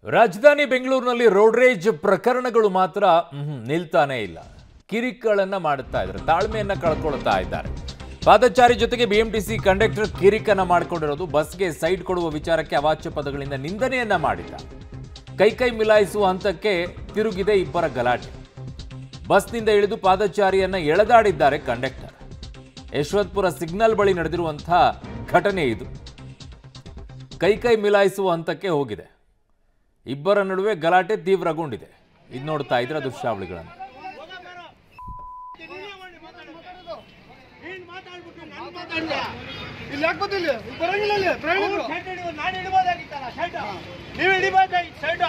ರಾಜಧಾನಿ ಬೆಂಗಳೂರಿನಲ್ಲಿ ರೋಡ್ ರೇಜ್ ಪ್ರಕರಣಗಳು ಮಾತ್ರ ಮ್ಹೂ, ನಿಲ್ತಾನೇ ಇಲ್ಲ ಕಿರಿಕ್ಗಳನ್ನ ಮಾಡುತ್ತಾ ಇದ್ದಾರೆ ತಾಳ್ಮೆಯನ್ನ ಕಳ್ಕೊಳ್ತಾ ಇದ್ದಾರೆ ಪಾದಚಾರಿ ಜೊತೆಗೆ ಬಿಎಂಟಿಸಿ ಕಂಡಕ್ಟರ್ ಕಿರಿಕನ್ನ ಮಾಡಿಕೊಂಡಿರೋದು ಬಸ್ಗೆ ಸೈಡ್ ಕೊಡುವ ವಿಚಾರಕ್ಕೆ ಅವಾಚ್ಯ ಪದಗಳಿಂದ ನಿಂದನೆಯನ್ನ ಮಾಡಿದ್ದ ಕೈ ಕೈ ಮಿಲಾಯಿಸುವ ಹಂತಕ್ಕೆ ತಿರುಗಿದೆ ಇಬ್ಬರ ಗಲಾಟೆ ಬಸ್ನಿಂದ ಇಳಿದು ಪಾದಚಾರಿಯನ್ನ ಎಳೆದಾಡಿದ್ದಾರೆ ಕಂಡಕ್ಟರ್ ಯಶವಂತಪುರ ಸಿಗ್ನಲ್ ಬಳಿ ನಡೆದಿರುವಂತಹ ಘಟನೆ ಇದು ಕೈ ಕೈ ಮಿಲಾಯಿಸುವ ಹಂತಕ್ಕೆ ಹೋಗಿದೆ ಇಬ್ಬರ ನಡುವೆ ಗಲಾಟೆ ತೀವ್ರಗೊಂಡಿದೆ ಇದು ನೋಡ್ತಾ ಇದ್ರೆ ದೃಶ್ಯಾವಳಿಗಳನ್ನು ಇಲ್ಲಿ ಯಾಕೆ ಗೊತ್ತಿಲ್ಲ ಇಲ್ಲಿ ಬರಂಗಿಲ್ಲ ಇಲ್ಲಿ ಪ್ರಯಾಣಿಕರು ನಾನು ಹಿಡಿಬೋದಾಗಿತ್ತಲ್ಲ ಶರ್ಟ್ ನೀವು ಹಿಡಿಬೋದಾಗಿತ್ತು ಶರ್ಟ್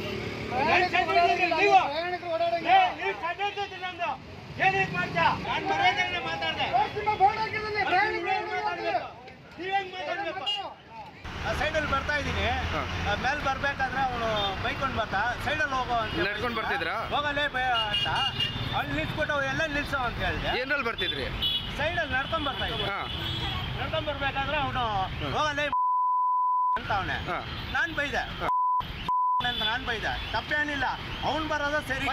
ನೀವು ಪ್ರಯಾಣಿಕರು ಓಡಾಡಂಗಿಲ್ಲ ಏ, ನೀವು ಶರ್ಟ್ ಹಿಡ್ದಿದ್ದು ನಮ್ದು ಏನ್ ಇದು ಮಾಡ್ತಾ ನಾನು ಮರ್ಯಾದೆಯಿಂದ ಮಾತಾಡ್ದೆ ನಿಮ್ಮ ಬೋರ್ಡ್ ಹಾಕಿರಲಿ ಪ್ರಯಾಣಿಕರು ನೀವೇನ್ ಮಾತಾಡ್ಬೇಕು ನೀವೇನ್ ಮಾತಾಡ್ಬೇಕು ಸೈಡಲ್ಲಿ ಬರ್ತಾ ಇದ್ದೀನಿ ಮೇಲೆ ಬರ್ಬೇಕಾದ್ರೆ ಅವನು ಬೈಕೊಂಡು ಬರ್ತಾ ಸೈಡಲ್ಲಿ ಹೋಗೋ ಅಂತ ನಡ್ಕೊಂಡ್ ಬರ್ತಿದ್ರಾ? ಹೋಗಲೇ ಬೈ ಅಂತ ಅಲ್ಲಿ ನಿಲ್ಸ್ಬಿಟ್ಟು ಎಲ್ಲ ನಿಲ್ಸೋ ಅಂತ ಹೇಳಿದೆ ಏನ್ರಲ್ಲಿ ಬರ್ತಿದ್ರಿ ಸೈಡಲ್ಲಿ ನಡ್ಕೊಂಡ್ ಬರ್ತಾ ಇದ್ದೆ ಹಾ ನಡ್ಕೊಂಡ್ ಬರ್ಬೇಕಾದ್ರೆ ಅವನು ಹೋಗಲೇ ಅಂತ ಅವನೇ ಹಾ ನಾನ್ ಬೈದೆ ಅಂತ ನಾನ್ ಬೈದೆ ತಪ್ಪೇನಿಲ್ಲ ಅವ್ನ್ ಬರೋದು ಸರಿ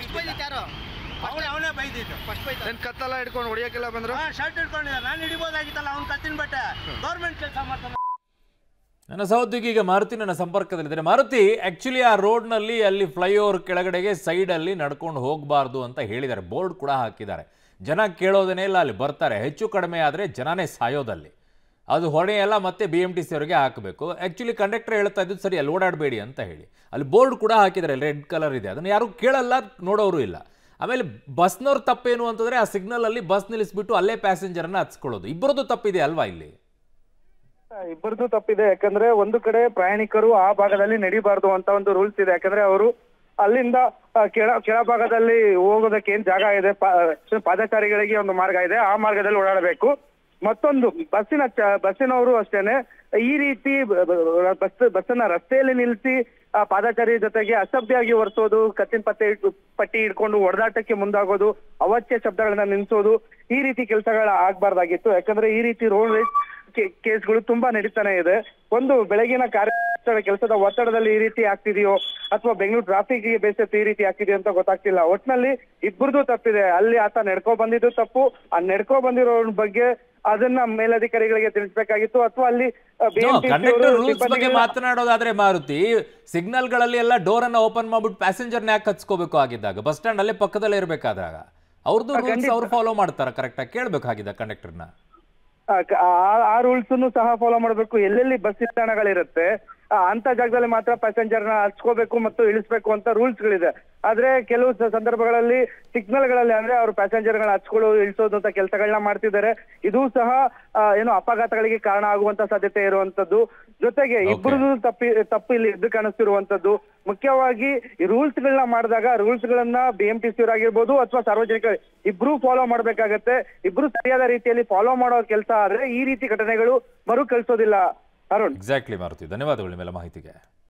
ಅವನೇ ಅವನೇ ಬೈದಿದ್ದು ಏನ್ ಕತ್ತೆಲ್ಲ ಹಿಡ್ಕೊಂಡು ಹೊಡಿಯಕ್ಕೆಲ್ಲ ಬಂದ್ರು ಹಾ ಶರ್ಟ್ ಹಿಡ್ಕೊಂಡಿದ್ದ ನಾನು ಹಿಡಿಬೋದಾಗಿತ್ತಲ್ಲ ಅವ್ನ್ ಕತ್ತಿನ ಬಟ್ಟೆ ಗೌರ್ಮೆಂಟ್ ಕೆಲಸ ಮಾಡ್ತಾನೆ ನನ್ನ ಸಹೋದ್ಯೋಗಿ ಈಗ ಮಾರುತಿ ನನ್ನ ಸಂಪರ್ಕದಲ್ಲಿದ್ದಾರೆ ಮಾರುತಿ ಆಕ್ಚುಲಿ ಆ ರೋಡ್ನಲ್ಲಿ ಅಲ್ಲಿ ಫ್ಲೈಓವರ್ ಕೆಳಗಡೆಗೆ ಸೈಡಲ್ಲಿ ನಡ್ಕೊಂಡು ಹೋಗಬಾರ್ದು ಅಂತ ಹೇಳಿದ್ದಾರೆ ಬೋರ್ಡ್ ಕೂಡ ಹಾಕಿದ್ದಾರೆ ಜನ ಕೇಳೋದೇನೇ ಇಲ್ಲ ಅಲ್ಲಿ ಬರ್ತಾರೆ ಹೆಚ್ಚು ಕಡಿಮೆ ಆದರೆ ಜನನೇ ಸಾಯೋದಲ್ಲಿ ಅದು ಹೊಣೆ ಎಲ್ಲ ಮತ್ತೆ ಬಿ ಎಮ್ ಟಿ ಸಿ ಅವರಿಗೆ ಹಾಕಬೇಕು ಆ್ಯಕ್ಚುಲಿ ಕಂಡಕ್ಟರ್ ಹೇಳ್ತಾ ಇದ್ದು ಸರಿ ಅಲ್ಲಿ ಓಡಾಡಬೇಡಿ ಅಂತ ಹೇಳಿ ಅಲ್ಲಿ ಬೋರ್ಡ್ ಕೂಡ ಹಾಕಿದ್ದಾರೆ ರೆಡ್ ಕಲರ್ ಇದೆ ಅದನ್ನು ಯಾರು ಕೇಳಲ್ಲ ನೋಡೋರು ಇಲ್ಲ ಆಮೇಲೆ ಬಸ್ನವ್ರ ತಪ್ಪೇನು ಅಂತಂದರೆ ಆ ಸಿಗ್ನಲಲ್ಲಿ ಬಸ್ ನಿಲ್ಲಿಸ್ಬಿಟ್ಟು ಅಲ್ಲೇ ಪ್ಯಾಸೆಂಜರನ್ನ ಹಚ್ಕೊಳ್ಳೋದು ಇಬ್ಬರದ್ದು ತಪ್ಪಿದೆ ಅಲ್ವಾ ಇಲ್ಲಿ ಇಬ್ಬರದು ತಪ್ಪಿದೆ ಯಾಕಂದ್ರೆ ಒಂದು ಕಡೆ ಪ್ರಯಾಣಿಕರು ಆ ಭಾಗದಲ್ಲಿ ನಡಿಬಾರ್ದು ಅಂತ ಒಂದು ರೂಲ್ಸ್ ಇದೆ ಯಾಕಂದ್ರೆ ಅವರು ಅಲ್ಲಿಂದ ಆ, ಕೆಳ ಕೆಳಭಾಗದಲ್ಲಿ ಹೋಗೋದಕ್ಕೆ ಏನ್ ಜಾಗ ಇದೆ ಪಾ- ಪಾದಚಾರಿಗಳಿಗೆ ಒಂದು ಮಾರ್ಗ ಇದೆ ಆ ಮಾರ್ಗದಲ್ಲಿ ಓಡಾಡಬೇಕು ಮತ್ತೊಂದು ಬಸ್ಸಿನ ಚ- ಬಸ್ಸಿನವರು ಅಷ್ಟೇನೆ ಈ ರೀತಿ ಬ- ಬ- ಬಸ್ ಬಸ್ಸನ್ನ ರಸ್ತೆಯಲ್ಲಿ ನಿಲ್ಲಿಸಿ ಆ ಪಾದಚಾರಿ ಜೊತೆಗೆ ಅಸಭ್ಯವಾಗಿ ವರ್ಸೋದು ಕತ್ತಿನ ಪತ್ತೆ ಇಟ್ಟು- ಪಟ್ಟಿ ಹಿಡ್ಕೊಂಡು ಹೊಡೆದಾಟಕ್ಕೆ ಮುಂದಾಗೋದು ಅವಾಚ್ಯ ಶಬ್ದಗಳನ್ನ ನಿಲ್ಸೋದು ಈ ರೀತಿ ಕೆಲಸಗಳ ಆಗ್ಬಾರ್ದಾಗಿತ್ತು ಯಾಕಂದ್ರೆ ಈ ರೀತಿ ರೋಡ್ ರೇಸ್ ಕೇ- ಕೇಸ್ಗಳು ತುಂಬಾ ನಡೀತಾನೆ ಇದೆ ಒಂದು ಬೆಳಗಿನ ಕಾರ್ಯ ಕೆಲಸದ ಒತ್ತಡದಲ್ಲಿ ಈ ರೀತಿ ಆಗ್ತಿದೆಯೋ ಅಥವಾ ಬೆಂಗಳೂರು ಟ್ರಾಫಿಕ್ ಗೆ ಬೇಸತ್ತು ಈ ರೀತಿ ಆಗ್ತಿದೆಯೋ ಅಂತ ಗೊತ್ತಾಗ್ತಿಲ್ಲ ಒಟ್ನಲ್ಲಿ ಇಬ್ಬರದು ತಪ್ಪಿದೆ ಅಲ್ಲಿ ಆತ ನಡ್ಕೊ ಬಂದಿದ್ದು ತಪ್ಪು ಆ ನಡ್ಕೊ ಬಂದಿರೋ ಬಗ್ಗೆ ಅದನ್ನ ಮೇಲಧಿಕಾರಿಗಳಿಗೆ ತಿಳಿಸ್ಬೇಕಾಗಿತ್ತು ಅಥವಾ ಅಲ್ಲಿ ಆ, BMTC ಅವರು ಕಂಡಕ್ಟರ್ ರೂಲ್ಸ್ ಬಗ್ಗೆ ಸಿಬ್ಬಂದಿಗಳನ್ನ- ಮಾತನಾಡೋದಾದ್ರೆ ಮಾರುತಿ ಸಿಗ್ನಲ್ಗಳಲ್ಲಿ ಎಲ್ಲ ಡೋರ್ ಅನ್ನ ಓಪನ್ ಮಾಡ್ಬಿಟ್ಟು ಪ್ಯಾಸೆಂಜರ್ನ ಯಾಕೆ ಹಚ್ಕೋಬೇಕು ಆಗಿದ್ದಾಗ ಬಸ್ ಸ್ಟ್ಯಾಂಡ್ ಅಲ್ಲೇ ಪಕ್ಕದಲ್ಲೇ ಇರಬೇಕಾದಾಗ ಅವ್ರದ್ದು ರೂಲ್ಸ್ ಅವ್ರು ಫಾಲೋ ಮಾಡ್ತಾರ ಕರೆಕ್ಟಾಗಿ ಕೇಳ್ಬೇಕಾಗಿದ್ದ ಕಂಡಕ್ಟರ್ನ ಆ, ಕ- ಆ- ಆ ರೂಲ್ಸ್ ಅನ್ನು ಸಹ ಫಾಲೋ ಮಾಡಬೇಕು ಎಲ್ಲೆಲ್ಲಿ ಬಸ್ ನಿಲ್ದಾಣಗಳಿರುತ್ತೆ ಆ, ಅಂತ ಜಾಗದಲ್ಲಿ ಮಾತ್ರ ಪ್ಯಾಸೆಂಜರ್ ನ ಹಚ್ಕೋಬೇಕು ಮತ್ತು ಇಳಿಸ್ಬೇಕು ಅಂತ ರೂಲ್ಸ್ ಗಳಿದೆ ಆದ್ರೆ ಕೆಲವು ಸ- ಸಂದರ್ಭಗಳಲ್ಲಿ ಸಿಗ್ನಲ್ ಗಳಲ್ಲಿ ಅಂದ್ರೆ ಅವರು ಪ್ಯಾಸೆಂಜರ್ ಗಳನ್ನ ಹಚ್ಕೊಳ್ಳೋದು ಇಳಿಸೋದು ಅಂತ ಕೆಲಸಗಳನ್ನ ಮಾಡ್ತಿದ್ದಾರೆ ಇದು ಸಹ ಆ, ಏನು ಅಪಘಾತಗಳಿಗೆ ಕಾರಣ ಆಗುವಂತ ಸಾಧ್ಯತೆ ಇರುವಂತದ್ದು ಜೊತೆಗೆ ಇಬ್ಬರದು ತಪ್ಪಿ ತಪ್ಪು ಇಲ್ಲಿ ಎದ್ದು ಕಾಣಿಸ್ತಿರುವಂತದ್ದು ಮುಖ್ಯವಾಗಿ ಈ ರೂಲ್ಸ್ ಗಳನ್ನ ಮಾಡಿದಾಗ ರೂಲ್ಸ್ ಗಳನ್ನ ಬಿ ಎಂ ಟಿ ಸಿ ಆಗಿರ್ಬೋದು ಅಥವಾ ಸಾರ್ವಜನಿಕ ಇಬ್ರು ಫಾಲೋ ಮಾಡ್ಬೇಕಾಗತ್ತೆ ಇಬ್ರು ಸರಿಯಾದ ರೀತಿಯಲ್ಲಿ ಫಾಲೋ ಮಾಡೋ ಕೆಲಸ ಆದ್ರೆ ಈ ರೀತಿ ಘಟನೆಗಳು ಮರು ಕಳಿಸೋದಿಲ್ಲ ಅರುಣ್ ಎಕ್ಸಾಕ್ಟ್ಲಿ ಮಾರುತಿ ಧನ್ಯವಾದಗಳು ನಿಮ್ಮೆಲ್ಲ ಮಾಹಿತಿಗೆ